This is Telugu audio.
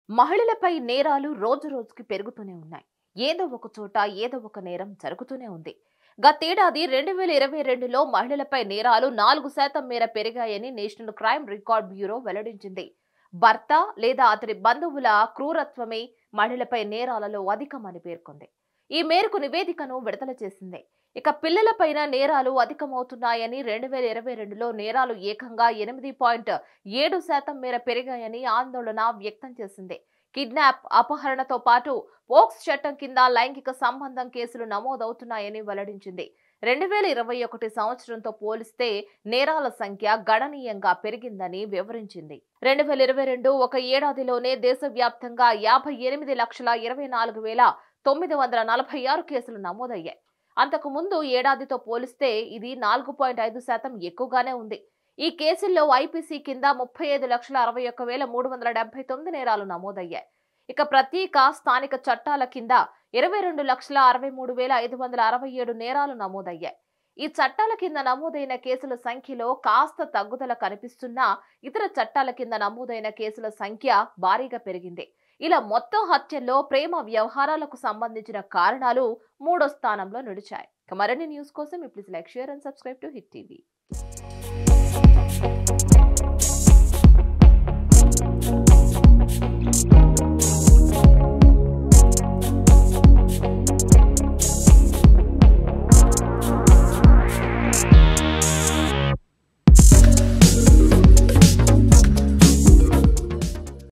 మహిళలపై నేరాలు రోజు రోజుకి పెరుగుతూనే ఉన్నాయి ఏదో ఒక చోట ఏదో ఒక నేరం జరుగుతూనే ఉంది గతేడాది రెండు వేల ఇరవై రెండులో మహిళలపై నేరాలు నాలుగు శాతం మేర పెరిగాయని నేషనల్ క్రైమ్ రికార్డ్ బ్యూరో వెల్లడించింది భర్త లేదా అతడి బంధువుల క్రూరత్వమే మహిళలపై నేరాలలో అధికమని పేర్కొంది ఈ మేరకు నివేదికను విడుదల చేసింది ఇక పిల్లలపైన నేరాలు అధికమవుతున్నాయని రెండు వేల ఇరవై రెండులో నేరాలు ఏకంగా ఎనిమిది పాయింట్ ఏడు శాతం మేర పెరిగాయని ఆందోళన వ్యక్తం చేసింది కిడ్నాప్ అపహరణతో పాటు పోక్స్ చట్టం కింద లైంగిక సంబంధం కేసులు నమోదవుతున్నాయని వెల్లడించింది రెండు వేల ఇరవై ఒకటి సంవత్సరంతో పోలిస్తే నేరాల సంఖ్య గణనీయంగా పెరిగిందని వివరించింది రెండు వేల ఇరవై రెండు ఒక ఏడాదిలోనే దేశవ్యాప్తంగా యాభై ఎనిమిది లక్షల ఇరవై నాలుగు వేల తొమ్మిది వందల నలభై ఆరు కేసులు నమోదయ్యాయి అంతకు ముందు ఏడాదితో పోలిస్తే ఇది నాలుగు పాయింట్ ఐదు శాతం ఎక్కువగానే ఉంది ఈ కేసుల్లో ఐపీసీ కింద ముప్పై ఐదు లక్షల అరవై ఒక్క వేల మూడు వందల డెబ్బై తొమ్మిది నేరాలు నమోదయ్యాయి ఇక ప్రత్యేక స్థానిక చట్టాల కింద ఇరవై రెండు లక్షల అరవై మూడు వేల ఐదు వందల అరవై ఏడు నేరాలు నమోదయ్యాయి ఈ చట్టాల కింద నమోదైన కేసుల సంఖ్యలో కాస్త తగ్గుదల కనిపిస్తున్నా ఇతర చట్టాల కింద నమోదైన కేసుల సంఖ్య భారీగా పెరిగింది ఇలా మొత్తం హత్యల్లో ప్రేమ వ్యవహారాలకు సంబంధించిన కారణాలు మూడో స్థానంలో నిలిచాయి ఇక మరిన్ని న్యూస్ కోసం please like share and subscribe to Hit TV